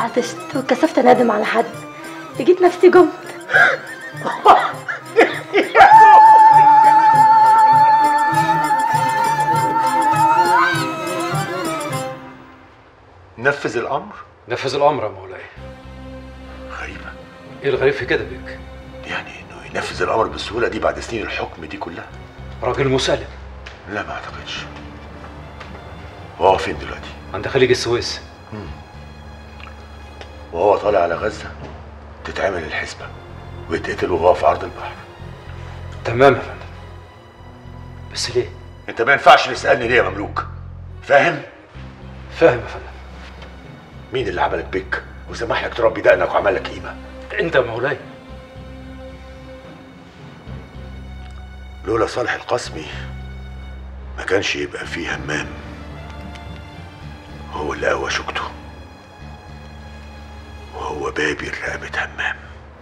عطشت وكسفت انادم على حد لقيت نفسي قمت نفذ الامر نفذ الامر يا مولاي غريبه ايه الغريب في كده بيك يعني انه ينفذ الامر بالسهوله دي بعد سنين الحكم دي كلها راجل مسالم لا ما اعتقدش وهو فين دلوقتي عند خليج السويس وهو طالع على غزه تتعمل الحسبه ويتقتل وهو في عرض البحر تمام يا فندم بس ليه انت ما ينفعش تسالني ليه يا مملوك فاهم فاهم يا فندم مين اللي عملك بك وسمح لك تربي دقنك وعمل لك قيمه انت يا مولاي لولا صالح القسمي ما كانش يبقى فيه همام هو اللي قوى شوكته وهو بابي رقبة همام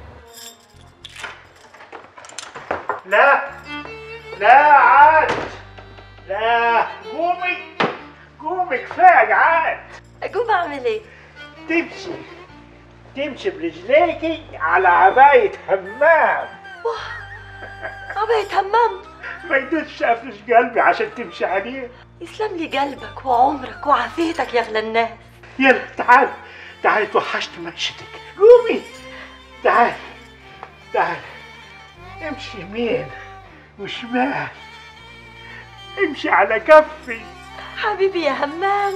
لا لا عاد لا قومي قومي كفايه عاد اقوم اعمل ايه تمشي تمشي برجليكي على عباية همام عباية همام ما يدوش افرش قلبي عشان تمشي عليه يسلم لي قلبك وعمرك وعافيتك يا اغلى الناس يلا تعال تعال توحشت مشيتك قومي تعال تعال امشي يمين وشمال امشي على كفي حبيبي يا همام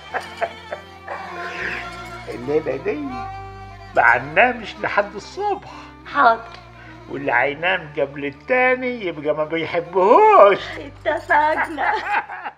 الليلة دي ما ننامش لحد الصبح حاضر واللي هينام قبل التاني يبقى ما بيحبهوش اتفقنا